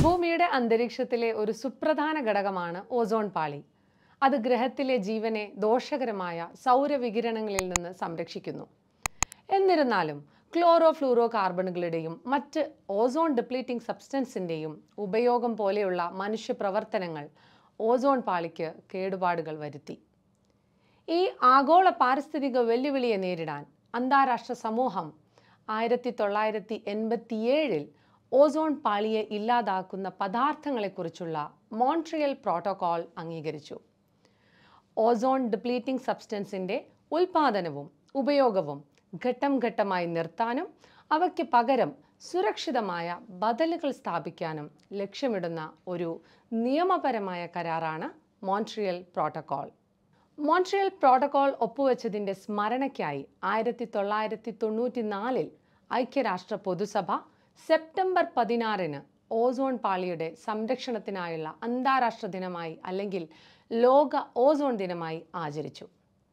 ഭൂമിയുടെ അന്തരീക്ഷത്തിലെ ഒരു സുപ്രധാന ഘടകമാണ് ഓസോൺ പാളി അത് ഗ്രഹത്തിലെ ജീവനെ ദോഷകരമായ സൗരവികിരണങ്ങളിൽ നിന്ന് സംരക്ഷിക്കുന്നു എന്നിരുന്നാലും ക്ലോറോ ഫ്ലൂറോ കാർബണുകളുടെയും മറ്റ് ഓസോൺ ഡിപ്ലീറ്റിംഗ് സബ്സ്റ്റൻസിൻ്റെയും ഉപയോഗം പോലെയുള്ള മനുഷ്യ പ്രവർത്തനങ്ങൾ ഓസോൺ പാളിക്ക് കേടുപാടുകൾ വരുത്തി ഈ ആഗോള പാരിസ്ഥിതിക വെല്ലുവിളിയെ നേരിടാൻ അന്താരാഷ്ട്ര സമൂഹം ആയിരത്തി തൊള്ളായിരത്തി എൺപത്തിയേഴിൽ ഓസോൺ പാളിയെ ഇല്ലാതാക്കുന്ന പദാർത്ഥങ്ങളെക്കുറിച്ചുള്ള മോൺട്രിയൽ പ്രോട്ടോകോൾ അംഗീകരിച്ചു ഓസോൺ ഡിപ്ലീറ്റിംഗ് സബ്സ്റ്റൻസിൻ്റെ ഉൽപാദനവും ഉപയോഗവും ഘട്ടം ഘട്ടമായി നിർത്താനും അവയ്ക്ക് പകരം സുരക്ഷിതമായ ബദലുകൾ സ്ഥാപിക്കാനും ലക്ഷ്യമിടുന്ന ഒരു നിയമപരമായ കരാറാണ് മോൺട്രിയൽ പ്രോട്ടോകോൾ മോൺട്രിയൽ പ്രോട്ടോകോൾ ഒപ്പുവെച്ചതിൻ്റെ സ്മരണയ്ക്കായി ആയിരത്തി തൊള്ളായിരത്തി തൊണ്ണൂറ്റി നാലിൽ ഐക്യരാഷ്ട്ര പൊതുസഭ സെപ്റ്റംബർ പതിനാറിന് ഓസോൺ പാളിയുടെ സംരക്ഷണത്തിനായുള്ള അന്താരാഷ്ട്ര ദിനമായി അല്ലെങ്കിൽ ലോക ഓസോൺ ദിനമായി ആചരിച്ചു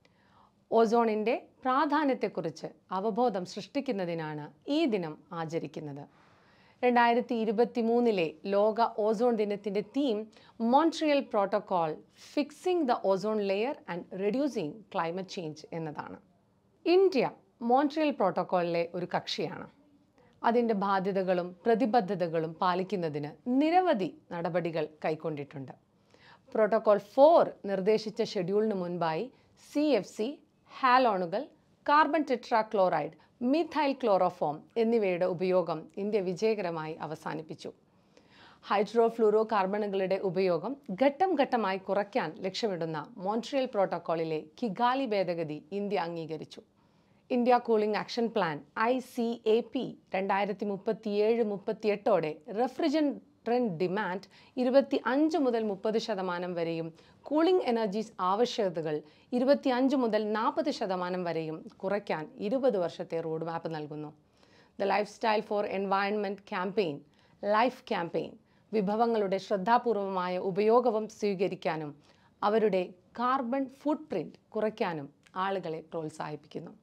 ഓസോണിൻ്റെ പ്രാധാന്യത്തെക്കുറിച്ച് അവബോധം സൃഷ്ടിക്കുന്നതിനാണ് ഈ ദിനം ആചരിക്കുന്നത് രണ്ടായിരത്തി ഇരുപത്തി മൂന്നിലെ ലോക ഓസോൺ ദിനത്തിൻ്റെ theme Montreal protocol fixing the ozone layer and reducing climate change എന്നതാണ് ഇന്ത്യ മോൺട്രിയൽ പ്രോട്ടോകോളിലെ ഒരു കക്ഷിയാണ് അതിൻ്റെ ബാധ്യതകളും പ്രതിബദ്ധതകളും പാലിക്കുന്നതിന് നിരവധി നടപടികൾ കൈക്കൊണ്ടിട്ടുണ്ട് പ്രോട്ടോകോൾ ഫോർ നിർദ്ദേശിച്ച ഷെഡ്യൂളിന് മുൻപായി സി എഫ് സി ഹാലോണുകൾ കാർബൺ ടെട്രാക്ലോറൈഡ് മിഥൈൽ ക്ലോറോഫോം എന്നിവയുടെ ഉപയോഗം ഇന്ത്യ വിജയകരമായി അവസാനിപ്പിച്ചു ഹൈഡ്രോ ഫ്ലൂറോ കാർബണുകളുടെ ഉപയോഗം ഘട്ടം ഘട്ടമായി കുറയ്ക്കാൻ ലക്ഷ്യമിടുന്ന മോൺട്രിയൽ പ്രോട്ടോക്കോളിലെ കിഗാലി ഭേദഗതി ഇന്ത്യ അംഗീകരിച്ചു India cooling action plan I C A P രണ്ടായിരത്തി മുപ്പത്തിയേഴ് മുപ്പത്തിയെട്ടോടെ റെഫ്രിജറന്റ് ഡിമാൻഡ് ഇരുപത്തി അഞ്ച് മുതൽ മുപ്പത് ശതമാനം വരെയും കൂളിംഗ് എനർജീസ് ആവശ്യകതകൾ ഇരുപത്തി അഞ്ച് മുതൽ നാൽപ്പത് ശതമാനം വരെയും കുറയ്ക്കാൻ ഇരുപത് വർഷത്തെ റോഡ് മാപ്പ് നൽകുന്നു the life style for environment campaign life campaign വിഭവങ്ങളുടെ ശ്രദ്ധാപൂർവമായ ഉപയോഗവും സ്വീകരിക്കാനും അവരുടെ കാർബൺ ഫുട് പ്രിൻറ്റ് കുറയ്ക്കാനും ആളുകളെ പ്രോത്സാഹിപ്പിക്കുന്നു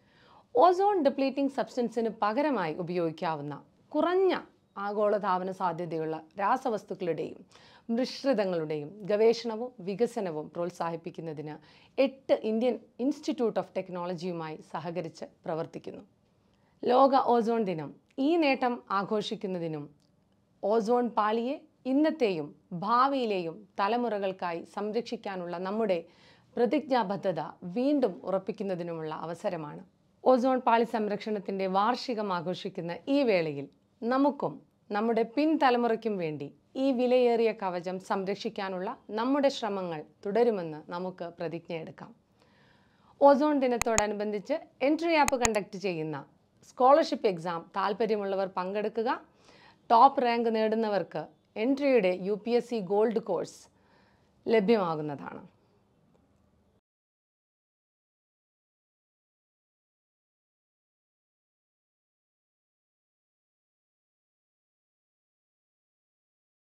ഓസോൺ ഡിപ്ലീറ്റിംഗ് സബ്സ്റ്റൻസിന് പകരമായി ഉപയോഗിക്കാവുന്ന കുറഞ്ഞ ആഗോളതാപന സാധ്യതയുള്ള രാസവസ്തുക്കളുടെയും മിശ്രിതങ്ങളുടെയും ഗവേഷണവും വികസനവും പ്രോത്സാഹിപ്പിക്കുന്നതിന് എട്ട് ഇന്ത്യൻ ഇൻസ്റ്റിറ്റ്യൂട്ട് ഓഫ് ടെക്നോളജിയുമായി സഹകരിച്ച് പ്രവർത്തിക്കുന്നു ലോക ഓസോൺ ദിനം ഈ നേട്ടം ആഘോഷിക്കുന്നതിനും ഓസോൺ പാളിയെ ഇന്നത്തെയും ഭാവിയിലെയും തലമുറകൾക്കായി സംരക്ഷിക്കാനുള്ള നമ്മുടെ പ്രതിജ്ഞാബദ്ധത വീണ്ടും ഉറപ്പിക്കുന്നതിനുമുള്ള അവസരമാണ് ഓസോൺ പാളി സംരക്ഷണത്തിൻ്റെ വാർഷികം ആഘോഷിക്കുന്ന ഈ വേളയിൽ നമുക്കും നമ്മുടെ പിൻതലമുറയ്ക്കും വേണ്ടി ഈ വിലയേറിയ കവചം സംരക്ഷിക്കാനുള്ള നമ്മുടെ ശ്രമങ്ങൾ തുടരുമെന്ന് നമുക്ക് പ്രതിജ്ഞയെടുക്കാം ഓസോൺ ദിനത്തോടനുബന്ധിച്ച് എൻട്രി ആപ്പ് കണ്ടക്ട് ചെയ്യുന്ന സ്കോളർഷിപ്പ് എക്സാം താല്പര്യമുള്ളവർ പങ്കെടുക്കുക ടോപ്പ് റാങ്ക് നേടുന്നവർക്ക് എൻട്രിയുടെ U P S C gold course ലഭ്യമാകുന്നതാണ്